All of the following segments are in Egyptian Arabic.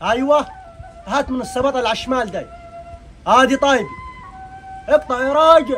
ايوه هات من السبطه اللي على الشمال داي هادي طيبي اقطع يا راجل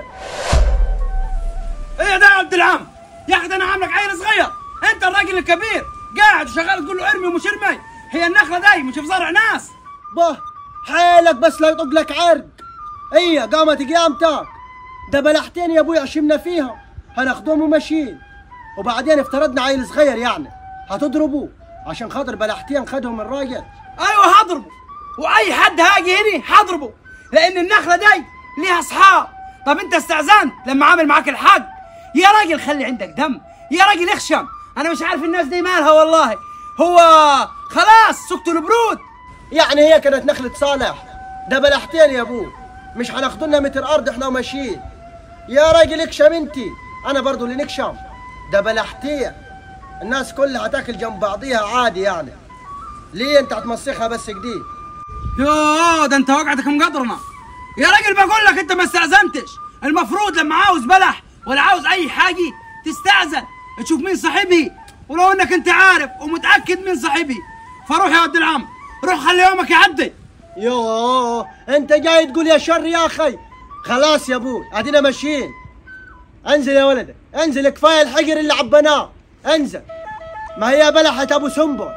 ايه ده يا عبد العم يا اخي ده انا عاملك عيل صغير انت الراجل الكبير قاعد وشغال تقول له ارمي ومش ارمي هي النخله داي مش في زرع ناس به حيلك بس لا يطق لك عرق هي قامت قيامتك ده بلحتين يا ابوي عشمنا فيها هناخدهم وماشيين وبعدين افترضنا عيل صغير يعني هتضربوه عشان خاطر بلحتين خدهم الراجل ايوه هضربه واي حد هاجي هنا هضربه لان النخله دي ليها اصحاب طب انت استاذنت لما عامل معاك الحق يا راجل خلي عندك دم يا راجل اخشم انا مش عارف الناس دي مالها والله هو خلاص سكتوا البرود يعني هي كانت نخلة صالح ده بلحتين يا ابوي مش هناخدوا لنا متر ارض احنا وماشيين يا راجل اكشم انتي انا برضو اللي نكشم ده بلحتين الناس كلها هتاكل جنب بعضيها عادي يعني ليه انت هتمسخها بس جديد يوه ده انت وقعتك مقدرنا يا راجل بقول لك انت ما استاذنتش المفروض لما عاوز بلح ولا عاوز اي حاجه تستاذن تشوف مين صاحبي ولو انك انت عارف ومتاكد مين صاحبي فروح يا عبد العم روح خلي يومك يعدي يوه انت جاي تقول يا شر يا اخي خلاص يا ابوي ادينا ماشيين انزل يا ولدي انزل كفايه الحجر اللي عبناه انزل ما هي بلحة ابو سنبل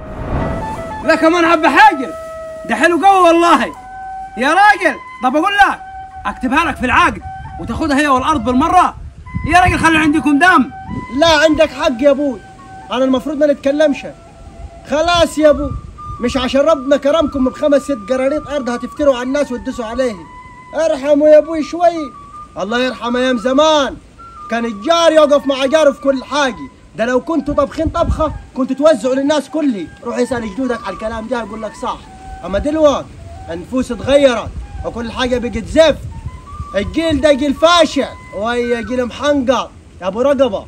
لا كمان عبى حاجر ده حلو قوي والله يا راجل طب اقول لك اكتبها لك في العقد وتاخدها هي والارض بالمره يا راجل خلي عندكم دم لا عندك حق يا ابوي انا المفروض ما نتكلمش خلاص يا ابوي مش عشان ربنا كرمكم بخمس ست قراريط ارض هتفتروا على الناس وتدسوا عليه ارحموا يا ابوي شوي الله يرحم ايام زمان كان الجار يوقف مع جاره في كل حاجه ده لو كنتوا طبخين طبخه كنتوا توزعوا للناس كلها روح اسال جدودك على الكلام ده يقول لك صح اما دلوقتي النفوس اتغيرت وكل حاجه بقت زفت الجيل ده جيل فاشل ويا جيل محنقر يا ابو رقبه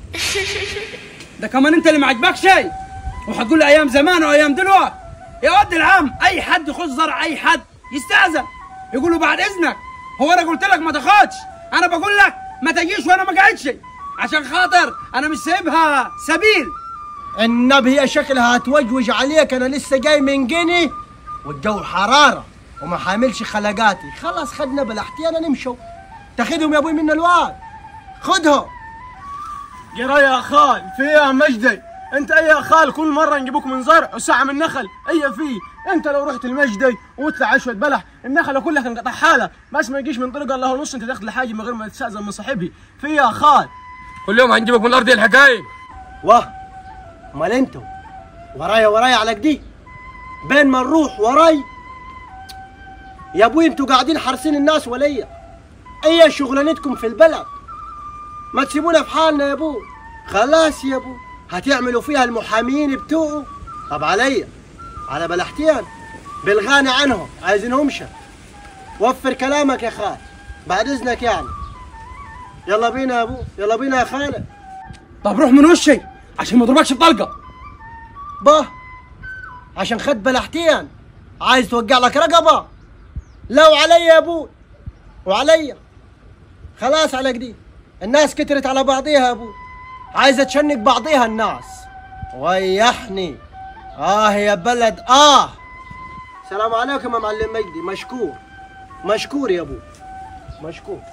ده كمان انت اللي ما عجبك شيء وهتقول لي ايام زمان وايام دلوقتي يا ود العم اي حد يخش زرع اي حد يستاذن يقول له بعد اذنك هو انا قلت لك ما تاخدش انا بقول لك ما تجيش وانا ما قاعدش عشان خاطر انا مش سايبها سبيل النبي هي شكلها هتوجوج عليك انا لسه جاي من جني والجو حراره وما حاملش خلقاتي خلاص خدنا بلحتي انا نمشوا تاخدهم يا ابوي من الواد خدهم جرى يا خال في يا مجدي انت اي يا خال كل مره نجيبوك من زرع وساعه من نخل اي فيه انت لو رحت المجدي وطلع عشوة بلح النخله كلها كان قطع حالها بس ما يجيش من طريق الله ونص انت تاخذ الحاجه من غير ما تستاذن من صاحبي في يا خال كل يوم هنجيبك من الارض الحكايه واه امال انتوا ورايا ورايا على كدي بين ما نروح وراي يا ابوي انتوا قاعدين حارسين الناس وليا اي شغلانتكم في البلد ما تسيبونا في حالنا يا ابوي خلاص يا ابوي هتعملوا فيها المحامين بتوعه طب عليا على بلحتين بالغاني عنهم عايزينهمش وفر كلامك يا خال بعد اذنك يعني يلا بينا يا ابو يلا بينا يا خالد طب روح من وشي عشان ما اضربكش بطلقه به عشان خد بلحتين عايز توقع لك رقبة لو علي يا ابوي وعلي خلاص على كدي الناس كترت على بعضيها يا ابوي عايزة تشنق بعضيها الناس ويحني اه يا بلد اه السلام عليكم يا معلم مجدي مشكور مشكور يا ابوي مشكور